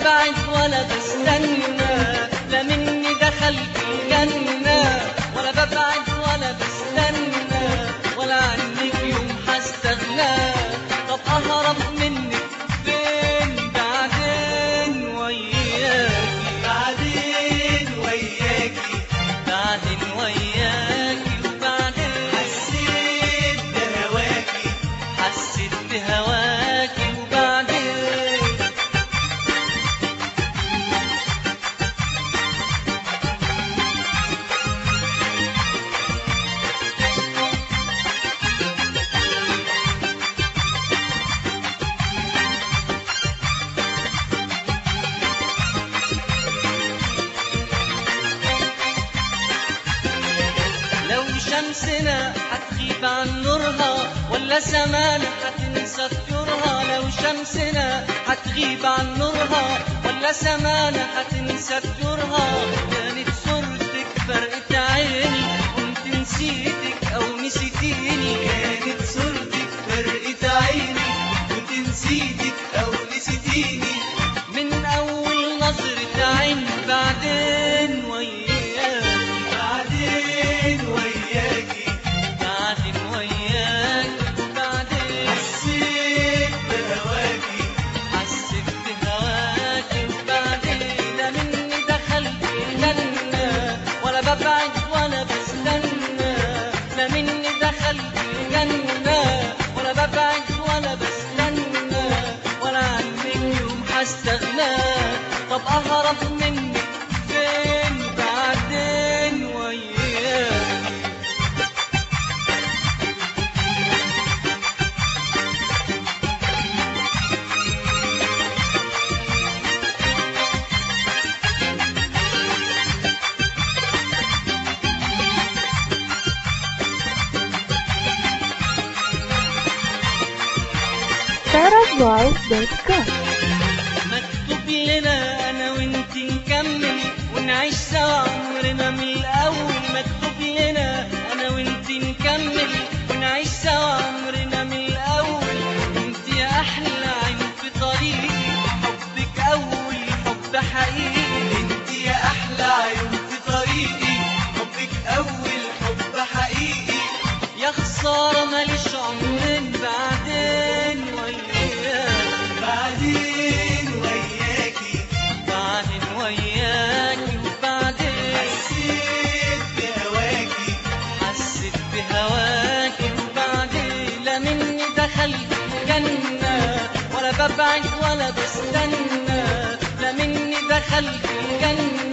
ببعد ولا بستنى لا مني دخلت الجنة ولا ببعد ولا بستنى ولا عنك يوم هستغنى طب أهرب منك فين بعدين وياكي بعدين وياكي بعدين وياكي وبعدين حسيت بهواكي حسيت بهواكي وبعدين لو شمسنا هتغيب عن نورها ولا سمانا هتنسى طيورها لو شمسنا هتغيب عن نورها ولا سمانا هتنسى طيورها كانت صورتك فرقت عيني كنت نسيتك او نسيتيني كانت صورتك فرقت عيني كنت نسيتك او نسيتيني من اول نظرة عين بعدين وياك بعدين وياكي بعدين وياك بعدين حسيت بهواكي حسيت بهواك وبعدين لا مني دخلت الجنة ولا ببعد ولا بستنى لا مني دخلت الجنة ولا ببعد ولا بستنى ولا عنك يوم هستغنى طب أهرب منك فين بعدين وياك sarahvoice.com مكتوب لنا انا وانت نكمل ونعيش سوا عمرنا من الاول مكتوب لنا انا وانت نكمل ونعيش سوا عمرنا من الاول انت يا احلى عين في طريقي حبك اول حب حقيقي انت يا احلى عيون في طريقي حبك اول حب حقيقي يا خساره ماليش عمرين بعدين وياك بعدين وياكي بعدين وياك وبعدين حسيت بهواكي حسيت بهواك وبعدين لا مني دخلت الجنة ولا ببعد ولا بستنى لا مني دخلت الجنة